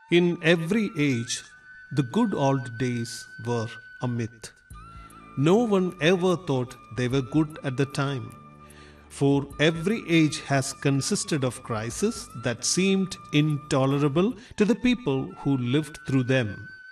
In every age, the good old days were a myth. No one ever thought they were good at the time. For every age has consisted of crises that seemed intolerable to the people who lived through them.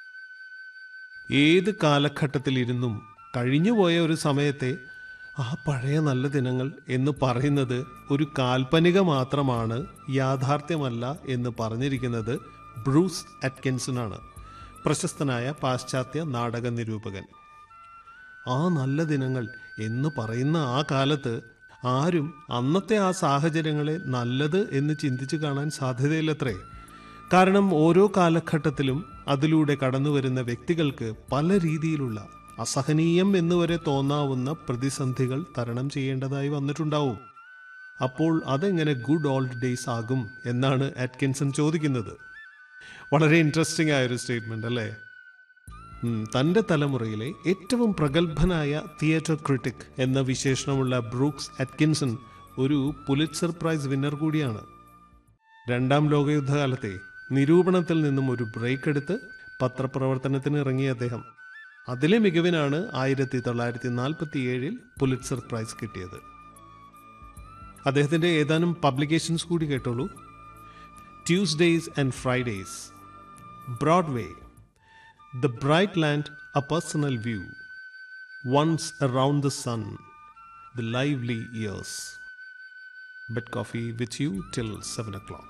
ഏത് കാലഘട്ടത്തിലിരുന്നും കഴിഞ്ഞുപോയ ഒരു സമയത്തെ ആ പഴയ നല്ല ദിനങ്ങൾ എന്ന് പറയുന്നത് ഒരു കാൽപ്പനിക മാത്രമാണ് യാഥാർത്ഥ്യമല്ല എന്ന് പറഞ്ഞിരിക്കുന്നത് ബ്രൂസ് അറ്റ്കിൻസണാണ് പ്രശസ്തനായ പാശ്ചാത്യ നാടക നിരൂപകൻ ആ നല്ല ദിനങ്ങൾ എന്ന് പറയുന്ന ആ കാലത്ത് ആരും അന്നത്തെ ആ സാഹചര്യങ്ങളെ നല്ലത് എന്ന് ചിന്തിച്ചു കാണാൻ സാധ്യതയില്ലത്രേ കാരണം ഓരോ കാലഘട്ടത്തിലും അതിലൂടെ കടന്നു വരുന്ന വ്യക്തികൾക്ക് പല രീതിയിലുള്ള അസഹനീയം എന്നുവരെ തോന്നാവുന്ന പ്രതിസന്ധികൾ തരണം ചെയ്യേണ്ടതായി വന്നിട്ടുണ്ടാവും അപ്പോൾ അതെങ്ങനെ ഗുഡ് ഓൾഡ് ഡേയ്സ് ആകും എന്നാണ് അറ്റ്കിൻസൺ ചോദിക്കുന്നത് വളരെ ഇൻട്രസ്റ്റിംഗ് ആയൊരു സ്റ്റേറ്റ്മെന്റ് അല്ലേ ഉം, തന്റെ തലമുറയിലെ ഏറ്റവും പ്രഗത്ഭനായ തിയേറ്റർ ക്രിട്ടിക് എന്ന വിശേഷണമുള്ള ബ്രൂക്സ് അറ്റ്കിൻസൺ ഒരു പുലിറ്റ്സർ പ്രൈസ് വിന്നർ കൂടിയാണ് രണ്ടാം ലോകയുദ്ധകാലത്തെ നിരൂപണത്തിൽ നിന്നും ഒരു ബ്രേക്ക് എടുത്ത് പത്രപ്രവർത്തനത്തിന് ഇറങ്ങിയ അദ്ദേഹം അതിലെ മികവിനാണ് ആയിരത്തി തൊള്ളായിരത്തി നാൽപ്പത്തി ഏഴിൽ പുലിറ്റ്സർ പ്രൈസ് കിട്ടിയത് അദ്ദേഹത്തിന്റെ ഏതാനും പബ്ലിക്കേഷൻസ് കൂടി കേട്ടോളൂ Tuesdays and Fridays Broadway The Bright Land, a personal view. Once around the sun, the lively years. Bet coffee with you till 7 o'clock.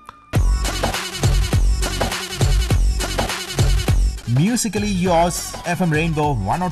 Musically yours, FM Rainbow 107.